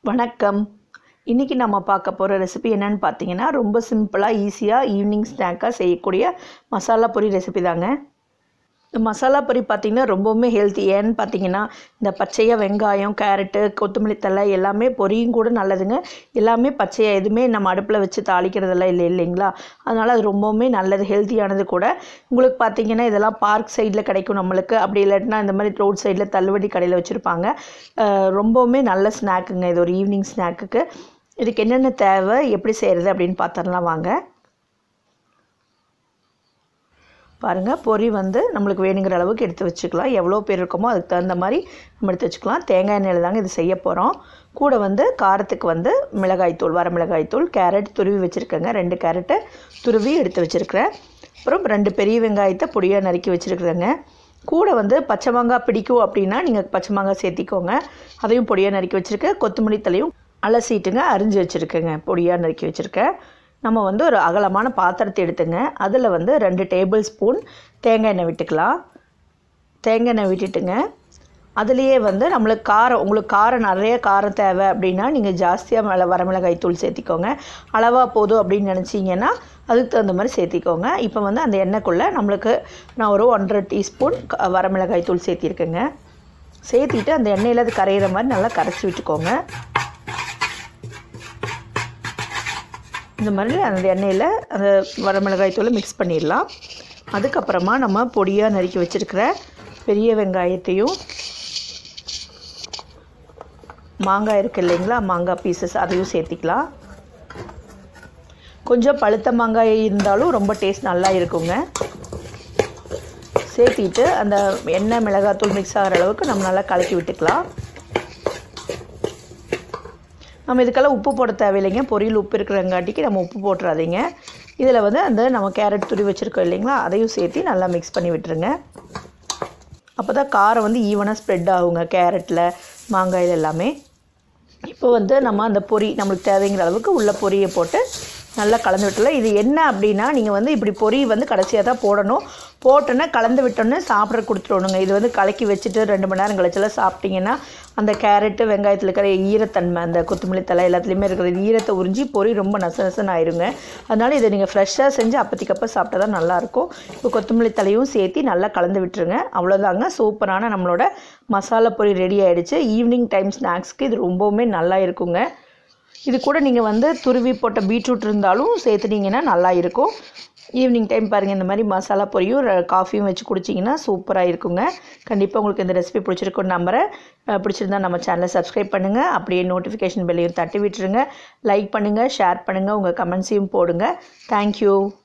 வணக்கம் இன்றைக்கி நம்ம பார்க்க போகிற ரெசிபி என்னன்னு பார்த்தீங்கன்னா ரொம்ப சிம்பிளாக ஈஸியாக ஈவினிங் ஸ்நாக்காக செய்யக்கூடிய மசாலா பொரி ரெசிபி தாங்க இந்த மசாலா பொரி பார்த்திங்கன்னா ரொம்பவுமே ஹெல்த்தி ஏன்னு பார்த்தீங்கன்னா இந்த பச்சையாக வெங்காயம் கேரட்டு கொத்தமல்லி தழை எல்லாமே பொரியும் கூட நல்லதுங்க எல்லாமே பச்சையாக எதுவுமே நம்ம அடுப்பில் வச்சு தாளிக்கிறதெல்லாம் இல்லை இல்லைங்களா அதனால் அது ரொம்பவுமே நல்லது ஹெல்த்தியானது கூட உங்களுக்கு பார்த்தீங்கன்னா இதெல்லாம் பார்க் சைடில் கிடைக்கும் நம்மளுக்கு அப்படி இல்லாட்டினா இந்த மாதிரி ரோட் சைடில் தள்ளுவண்டி கடையில் வச்சுருப்பாங்க அஹ் ரொம்பவுமே நல்ல ஸ்நாக்குங்க இது ஒரு ஈவினிங் ஸ்நாக்குக்கு இதுக்கு என்னென்ன தேவை எப்படி செய்கிறது அப்படின்னு பார்த்துடலாம் வாங்க பாருங்கள் பொரி வந்து நம்மளுக்கு வேணுங்கிற அளவுக்கு எடுத்து வச்சுக்கலாம் எவ்வளோ பேர் இருக்கோமோ அதுக்கு தகுந்த மாதிரி நம்ம எடுத்து வச்சுக்கலாம் தேங்காய் எண்ணெயில் தாங்க இது செய்ய போகிறோம் கூட வந்து காரத்துக்கு வந்து மிளகாய்த்தூள் வர மிளகாய்த்தூள் கேரட் துருவி வச்சுருக்கேங்க ரெண்டு கேரட்டு துருவி எடுத்து வச்சுருக்கிறேன் அப்புறம் ரெண்டு பெரிய வெங்காயத்தை பொடியாக நறுக்கி வச்சுருக்குறேங்க கூட வந்து பச்சை மாங்காய் பிடிக்கும் அப்படின்னா நீங்கள் பச்சை மாங்காய் சேர்த்திக்கோங்க அதையும் பொடியாக நறுக்கி வச்சுருக்கேன் கொத்தமல்லி தலையும் அலசிட்டுங்க அரிஞ்சு வச்சுருக்கேங்க பொடியாக நறுக்கி வச்சுருக்கேன் நம்ம வந்து ஒரு அகலமான பாத்திரத்தை எடுத்துங்க அதில் வந்து ரெண்டு டேபிள் ஸ்பூன் தேங்காய் எண்ணெய் விட்டுக்கலாம் தேங்காய் எண்ணெய் விட்டுட்டுங்க அதுலேயே வந்து நம்மளுக்கு காரம் உங்களுக்கு காரம் நிறைய காரம் தேவை அப்படின்னா நீங்கள் ஜாஸ்தியாக மிள வரமிளகாய் தூள் சேர்த்திக்கோங்க அளவாக போதும் அப்படின்னு நினச்சிங்கன்னா அதுக்கு தகுந்த மாதிரி சேர்த்திக்கோங்க இப்போ வந்து அந்த எண்ணெய்க்குள்ளே நம்மளுக்கு நான் ஒரு ஒன்றரை டீஸ்பூன் வரமிளகாய் தூள் சேர்த்திருக்கேங்க சேர்த்திட்டு அந்த எண்ணெயில் அது கரையிற மாதிரி நல்லா கரைச்சி விட்டுக்கோங்க இந்த மாதிரி அந்த எண்ணெயில் அந்த வரமிளகாய் தூளை மிக்ஸ் பண்ணிடலாம் அதுக்கப்புறமா நம்ம பொடியாக நறுக்கி வச்சுருக்கிற பெரிய வெங்காயத்தையும் மாங்காய் இருக்குது இல்லைங்களா மாங்காய் பீசஸ் அதையும் சேர்த்திக்கலாம் கொஞ்சம் பழுத்த மாங்காய் இருந்தாலும் ரொம்ப டேஸ்ட் நல்லா இருக்குங்க சேர்த்திட்டு அந்த எண்ணெய் மிளகாத்தூள் மிக்ஸ் ஆகிற அளவுக்கு நம்ம நல்லா கலக்கி விட்டுக்கலாம் நம்ம இதுக்கெல்லாம் உப்பு போட தேவையில்லைங்க பொரியல் உப்பு இருக்கிறங்காட்டிக்கு நம்ம உப்பு போட்டுறாதீங்க இதில் வந்து அந்த நம்ம கேரட் துரி வச்சுருக்கோம் இல்லைங்களா அதையும் சேர்த்து நல்லா மிக்ஸ் பண்ணி விட்டுருங்க அப்போ தான் காரம் வந்து ஈவனாக ஸ்ப்ரெட் ஆகுங்க கேரட்டில் மாங்காயில் எல்லாமே இப்போ வந்து நம்ம அந்த பொரி நம்மளுக்கு தேவைங்கிற அளவுக்கு உள்ள பொரியை போட்டு நல்லா கலந்து விட்டுலாம் இது என்ன அப்படின்னா நீங்கள் வந்து இப்படி பொரி வந்து கடைசியாக தான் போடணும் போட்டோன்னே கலந்து விட்டோன்னே சாப்பிட்ற கொடுத்துடணுங்க இது வந்து கலக்கி வச்சுட்டு ரெண்டு மணி நேரம் கழிச்செல்லாம் சாப்பிட்டீங்கன்னா அந்த கேரட்டு வெங்காயத்தில் இருக்கிற ஈரத்தன்மை அந்த கொத்தமல்லி தலை எல்லாத்துலேயுமே இருக்கிற ஈரத்தை உறிஞ்சி பொரி ரொம்ப நச நசன்னு ஆயிருங்க அதனால் இதை நீங்கள் ஃப்ரெஷ்ஷாக செஞ்சு அப்பத்திக்கப்போ சாப்பிட்டா தான் நல்லாயிருக்கும் இப்போ கொத்தமல்லி தலையும் சேர்த்து நல்லா கலந்து விட்டுருங்க அவ்வளோதாங்க சூப்பரான நம்மளோட மசாலா பொரி ரெடி ஆகிடுச்சு ஈவினிங் டைம் ஸ்நாக்ஸ்க்கு இது ரொம்பவுமே நல்லா இருக்குங்க இது கூட நீங்கள் வந்து துருவி போட்ட பீட்ரூட் இருந்தாலும் சேர்த்துட்டிங்கன்னா நல்லா இருக்கும் ஈவினிங் டைம் பாருங்கள் இந்த மாதிரி மசாலா பொரியும் காஃபியும் வச்சு குடிச்சிங்கன்னா சூப்பராக இருக்குங்க கண்டிப்பாக உங்களுக்கு இந்த ரெசிபி பிடிச்சிருக்குன்னு நம்புகிறேன் பிடிச்சிருந்தா நம்ம சேனலை சப்ஸ்கிரைப் பண்ணுங்கள் அப்படியே நோட்டிஃபிகேஷன் பெல்லையும் தட்டி விட்டுருங்க லைக் பண்ணுங்கள் ஷேர் பண்ணுங்கள் உங்கள் கமெண்ட்ஸையும் போடுங்க தேங்க்யூ